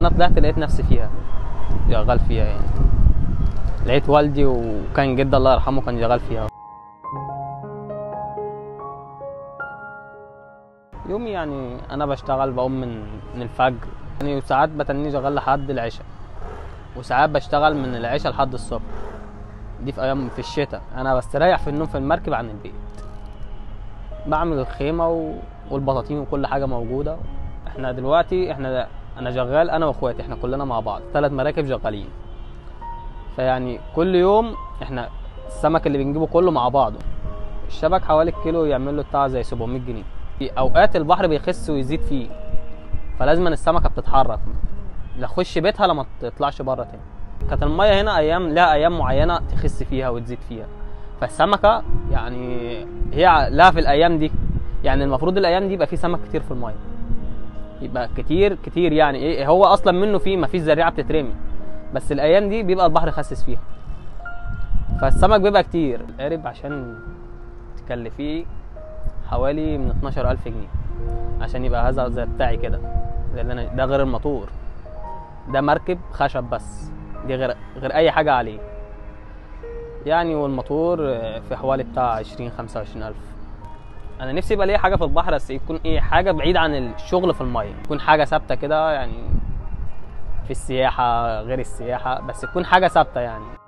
طلعت لقيت نفسي فيها شغال فيها يعني لقيت والدي وكان جدي الله يرحمه كان شغال فيها يومي يعني انا بشتغل بقوم من من الفجر يعني وساعات بتني شغال لحد العشاء وساعات بشتغل من العشاء لحد الصبح دي في ايام في الشتاء انا بستريح في النوم في المركب عن البيت بعمل الخيمه و... والبطاطين وكل حاجه موجوده احنا دلوقتي احنا انا شغال انا واخواتي احنا كلنا مع بعض ثلاث مراكب شغالين فيعني كل يوم احنا السمك اللي بنجيبه كله مع بعضه الشبك حوالي الكيلو يعمل له بتاع زي 700 جنيه في اوقات البحر بيخس ويزيد فيه فلازم السمكه بتتحرك لا تخش بيتها لما تطلعش بره تاني كانت الميه هنا ايام لها ايام معينه تخس فيها وتزيد فيها فالسمكه يعني هي لها في الايام دي يعني المفروض الايام دي يبقى في سمك كتير في الميه يبقى كتير كتير يعني ايه هو اصلا منه فيه مفيش زريعه بتترمي بس الايام دي بيبقى البحر خسس فيها فالسمك بيبقى كتير القارب عشان تكلفيه حوالي من 12000 جنيه عشان يبقى هذا زي بتاعي كده ده اللي انا ده غير الموتور ده مركب خشب بس دي غير غير اي حاجه عليه يعني والموتور في حوالي بتاع 20 25 الف انا نفسي يبقى ليا حاجه في البحر بس يكون ايه حاجه بعيد عن الشغل في الميه يكون حاجه ثابته كده يعني في السياحه غير السياحه بس تكون حاجه ثابته يعني